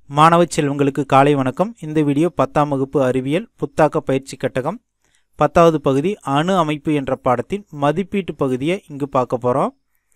மாணவ செல்வங்களுக்கு காலை வணக்கம் இந்த வீடியோ பத்தாம் வகுப்பு அறிவியல் புத்தாக்க பயிற்சி கட்டகம் பத்தாவது பகுதி அணு அமைப்பு என்ற பாடத்தின் மதிப்பீட்டு பகுதியை இங்கு பார்க்க போகிறோம்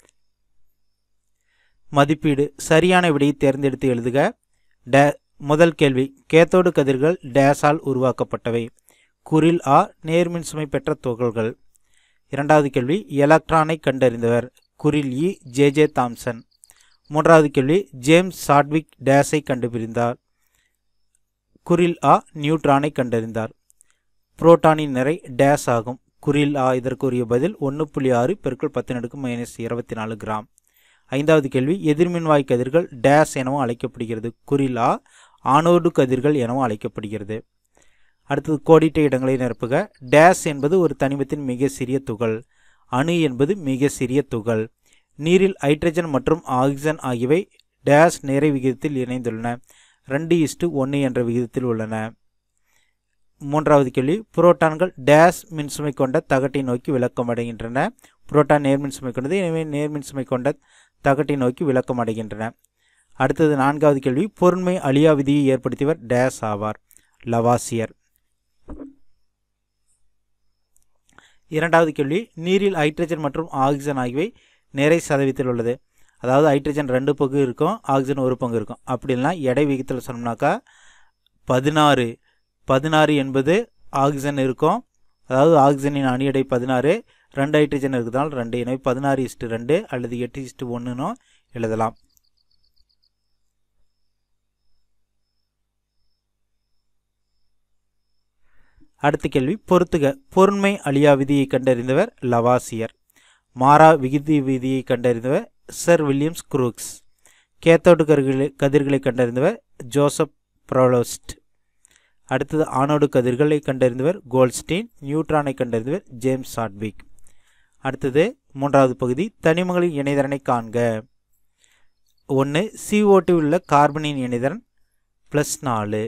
மதிப்பீடு சரியான விடையை தேர்ந்தெடுத்து எழுதுக டே முதல் கேள்வி கேத்தோடு கதிர்கள் டேஸால் உருவாக்கப்பட்டவை குரில் ஆ நேர்மின் சுமை பெற்ற துகள்கள் இரண்டாவது கேள்வி எலக்ட்ரானை கண்டறிந்தவர் குரில் இ ஜே ஜே தாம்சன் மூன்றாவது கேள்வி ஜேம்ஸ் சாட்விக் டேஸை கண்டுபிடித்தார் குரில் ஆ நியூட்ரானை கண்டறிந்தார் புரோட்டானின் நிறை டேஸ் ஆகும் குரில் ஆ இதற்குரிய பதில் ஒன்று புள்ளி ஆறு பெருக்கள் பத்து நடுக்கு மைனஸ் இருபத்தி நாலு கிராம் ஐந்தாவது கேள்வி எதிர்மின்வாய் கதிர்கள் டேஸ் எனவும் அழைக்கப்படுகிறது குரில் ஆ ஆனோடு கதிர்கள் எனவும் அழைக்கப்படுகிறது அடுத்தது கோடிட்ட இடங்களை நிரப்புக டேஸ் என்பது ஒரு தனிமத்தின் மிக சிறிய துகள் அணு என்பது மிக சிறிய துகள் நீரில் ஹைட்ரஜன் மற்றும் ஆக்சிஜன் ஆகியவை டேஸ் நேர விகிதத்தில் இணைந்துள்ளன ரெண்டு இஸ்டு ஒன்று என்ற விகிதத்தில் உள்ளன மூன்றாவது கேள்வி புரோட்டான்கள் டேஸ் மின்சுமை கொண்ட தகட்டை நோக்கி விளக்கம் அடைகின்றன புரோட்டான் நேர்மின் சுமை கொண்டது எனவே நேர்மின் சுமை கொண்ட தகட்டை நோக்கி விளக்கம் அடைகின்றன அடுத்தது நான்காவது கேள்வி பொருண்மை அழியா விதியை ஏற்படுத்தியவர் டேஸ் ஆவார் லவாசியர் இரண்டாவது கேள்வி நீரில் ஹைட்ரஜன் மற்றும் ஆக்சிஜன் ஆகியவை நிறை சதவீதத்தில் உள்ளது அதாவது ஹைட்ரஜன் ரெண்டு பங்கு இருக்கும் ஆக்சிஜன் ஒரு பங்கு இருக்கும் அப்படிலாம் எடை விகிதத்தில் சொன்னோம்னாக்கா பதினாறு பதினாறு என்பது ஆக்சிஜன் இருக்கும் அதாவது ஆக்சிஜனின் அணு எடை பதினாறு ரெண்டு ஹைட்ரஜன் இருக்குதால் ரெண்டு எனவே பதினாறு இஸ்ட்டு ரெண்டு அல்லது எட்டு இஸ்ட்டு ஒன்றுனும் எழுதலாம் அடுத்த கேள்வி பொறுத்துக பொருண்மை அழியா விதியை கண்டறிந்தவர் லவாசியர் மாறா விகிதி விதியை கண்டறிந்தவர் சர் வில்லியம்ஸ் குரூக்ஸ் கேத்தோடு கதிர்களை கதிர்களை கண்டறிந்தவர் ஜோசப் ப்ரோலோஸ்ட் அடுத்தது ஆனோடு கதிர்களை கண்டறிந்தவர் கோல்ஸ்டீன் நியூட்ரானை கண்டறிந்தவர் ஜேம்ஸ் சாட்விக் அடுத்தது மூன்றாவது பகுதி தனிமங்களின் இணைதரனை காண்க ஒன்று சிஓட்டு உள்ள கார்பனின் இணைதரன் ப்ளஸ் நாலு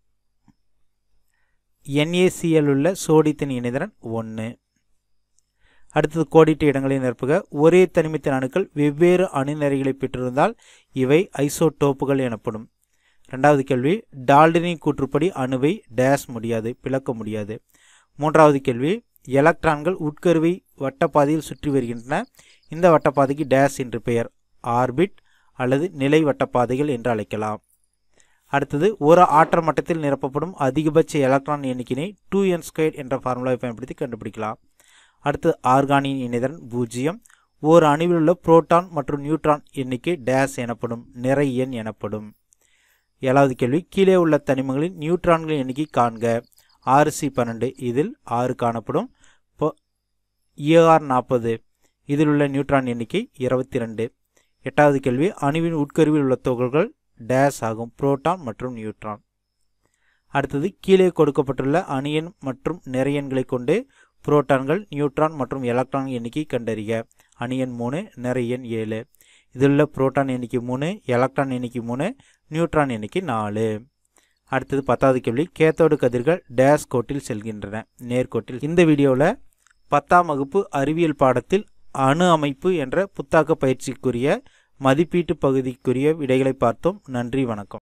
என்ஏசிஎல் உள்ள சோடியத்தின் இணைதரன் ஒன்று அடுத்தது கோடிட்ட இடங்களை நிரப்புக ஒரே தனிமத்தின் அணுக்கள் வெவ்வேறு அணுநிறைகளை பெற்றிருந்தால் இவை ஐசோடோப்புகள் எனப்படும் ரெண்டாவது கேள்வி டால்டனின் கூற்றுப்படி அணுவை டேஸ் முடியாது பிளக்க முடியாது மூன்றாவது கேள்வி எலக்ட்ரான்கள் உட்கருவை வட்டப்பாதையில் சுற்றி வருகின்றன இந்த வட்டப்பாதைக்கு டேஸ் என்று பெயர் ஆர்பிட் அல்லது நிலை வட்டப்பாதைகள் என்று அழைக்கலாம் அடுத்தது ஒரு ஆற்றல் மட்டத்தில் நிரப்பப்படும் அதிகபட்ச எலக்ட்ரான் எண்ணிக்கையை டூ என் ஸ்கொயர் என்ற ஃபார்முலாவை பயன்படுத்தி கண்டுபிடிக்கலாம் அடுத்து ஆர்கானின் இணைதரன் பூஜ்ஜியம் ஓர் அணுவில் உள்ள புரோட்டான் மற்றும் நியூட்ரான் எண்ணிக்கை டேஸ் எனப்படும் நிறை எண் எனப்படும் ஏழாவது கேள்வி கீழே உள்ள தனிமங்களின் நியூட்ரான்களின் எண்ணிக்கை காண்க ஆறு சி பன்னெண்டு இதில் ஆறு காணப்படும் இப்போ ஏஆர் நாற்பது இதில் உள்ள நியூட்ரான் எண்ணிக்கை இருபத்தி ரெண்டு எட்டாவது கேள்வி அணுவின் உட்கருவில் உள்ள துகள்கள் டேஸ் ஆகும் புரோட்டான் மற்றும் நியூட்ரான் அடுத்தது கீழே கொடுக்கப்பட்டுள்ள அணியன் மற்றும் நிறையன்களை கொண்டு புரோட்டான்கள் நியூட்ரான் மற்றும் எலக்ட்ரான் எண்ணிக்கை கண்டறிக அணியன் மூணு நிறையன் ஏழு இதில் உள்ள புரோட்டான் எண்ணிக்கை மூணு எலக்ட்ரான் எண்ணிக்கை மூணு நியூட்ரான் எண்ணிக்கை நாலு அடுத்தது பத்தாவது கேள்வி கேத்தோடு கதிர்கள் டேஸ் கோட்டில் செல்கின்றன நேர்கோட்டில் இந்த வீடியோவில் பத்தாம் வகுப்பு அறிவியல் பாடத்தில் அணு அமைப்பு என்ற புத்தாக்க பயிற்சிக்குரிய மதிப்பீட்டு பகுதிக்குரிய விடைகளை பார்த்தோம் நன்றி வணக்கம்